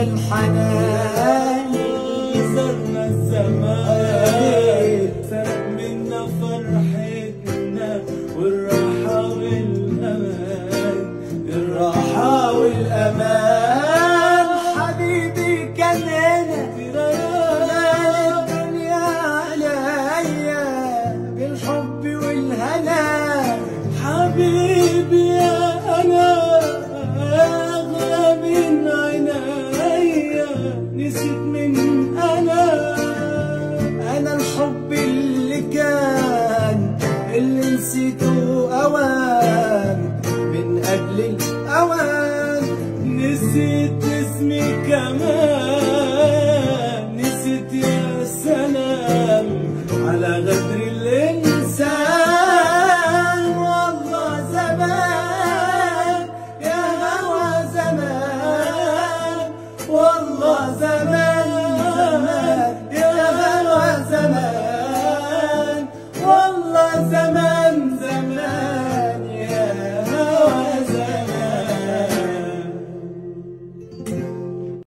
الحنان زرنا الزمان فرق منا فرحتنا والراحة والأمان الراحة والأمان حبيبي كان هنا الدنيا عليا بالحب والهنا حبيبي يا أنا أغلى من عينيا نسيت من أنا أنا الحب اللي كان اللي نسيته أوان من قبل الأوان نسيت اسمي كمان نسيت يا سلام على غدر الإنسان والله زمان يا هوى زمان والله زمان زمان يا هوى زمان والله زمان زمان يا هوى زمان